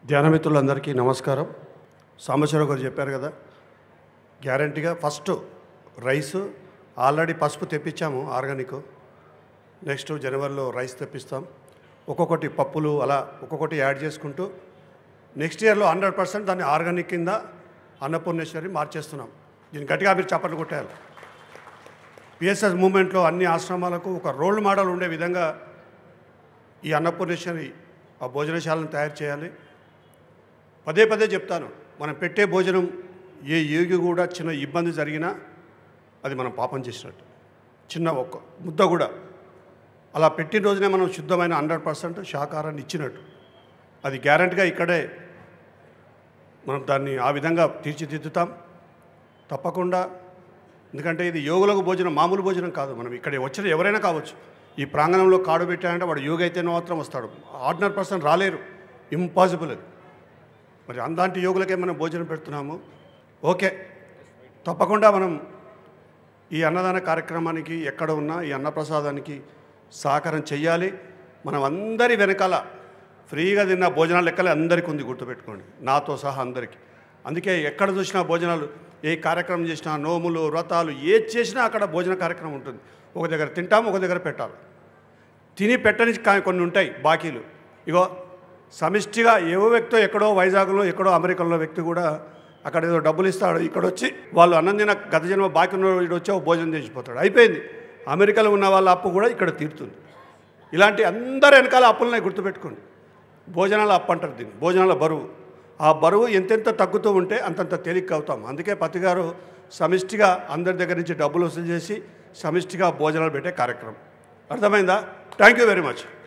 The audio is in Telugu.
ధ్యానమిత్రులందరికీ నమస్కారం సాంబశివరావు గారు చెప్పారు కదా గ్యారంటీగా ఫస్ట్ రైస్ ఆల్రెడీ పసుపు తెప్పించాము ఆర్గానిక్ నెక్స్ట్ జనవరిలో రైస్ తెప్పిస్తాం ఒక్కొక్కటి పప్పులు అలా ఒక్కొక్కటి యాడ్ చేసుకుంటూ నెక్స్ట్ ఇయర్లో హండ్రెడ్ పర్సెంట్ దాన్ని ఆర్గానిక్ కింద అన్నపూర్ణేశ్వరి మార్చేస్తున్నాం దీన్ని గట్టిగా మీరు చప్పట్లు కొట్టారు పిఎస్ఎస్ మూమెంట్లో అన్ని ఆశ్రమాలకు ఒక రోల్ మోడల్ ఉండే విధంగా ఈ అన్నపూర్ణేశ్వరి ఆ భోజనశాలను తయారు చేయాలి పదే పదే చెప్తాను మనం పెట్టే భోజనం ఏ యోగి కూడా చిన్న ఇబ్బంది జరిగినా అది మనం పాపం చేసినట్టు చిన్న ఒక్క ముద్ద కూడా అలా పెట్టిన రోజునే మనం శుద్ధమైన హండ్రెడ్ పర్సెంట్ శాకాహారాన్ని ఇచ్చినట్టు అది గ్యారంటీగా ఇక్కడే మనం దాన్ని ఆ విధంగా తీర్చిదిద్దుతాం తప్పకుండా ఎందుకంటే ఇది యోగులకు భోజనం మామూలు భోజనం కాదు మనం ఇక్కడ వచ్చిన ఎవరైనా కావచ్చు ఈ ప్రాంగణంలో కాడు పెట్టాడంటే వాడు యోగి అయితే మాత్రం వస్తాడు ఆర్డినరీ పర్సన్ రాలేరు ఇంపాసిబుల్ అది మరి అందాంటి యోగులకే మనం భోజనం పెడుతున్నాము ఓకే తప్పకుండా మనం ఈ అన్నదాన కార్యక్రమానికి ఎక్కడ ఉన్నా ఈ అన్నప్రసాదానికి సహకారం చెయ్యాలి మనం అందరి వెనకాల ఫ్రీగా తిన్న భోజనాలు లెక్కలే అందరికీ ఉంది గుర్తుపెట్టుకోండి నాతో సహా అందరికీ అందుకే ఎక్కడ చూసినా భోజనాలు ఏ కార్యక్రమం చేసినా నోములు వ్రతాలు ఏది చేసినా అక్కడ భోజన కార్యక్రమం ఉంటుంది ఒక దగ్గర తింటాం ఒక దగ్గర పెట్టాలి తిని పెట్టని కా- కొన్ని ఉంటాయి బాకీలు ఇగో సమిష్టిగా ఏవో వ్యక్తో ఎక్కడో వైజాగ్లో ఎక్కడో అమెరికాలో వ్యక్తి కూడా అక్కడ ఏదో డబ్బులు ఇస్తాడు ఇక్కడ వచ్చి వాళ్ళు అన్నం తిన గత జన్మ బాకీ ఉన్న వీడు వచ్చి ఓ భోజనం చేసిపోతాడు అయిపోయింది అమెరికాలో ఉన్న వాళ్ళ అప్పు కూడా ఇక్కడ తీరుతుంది ఇలాంటి అందరి వెనకాల అప్పులనే గుర్తుపెట్టుకోండి భోజనాల అప్పు అంటారు దీన్ని భోజనాల బరువు ఆ బరువు ఎంతెంత తగ్గుతూ ఉంటే అంతంత తేలిక అవుతాం అందుకే పతి గారు సమిష్టిగా అందరి దగ్గర నుంచి డబ్బులు వసూలు చేసి సమిష్టిగా భోజనాలు పెట్టే కార్యక్రమం అర్థమైందా థ్యాంక్ యూ వెరీ మచ్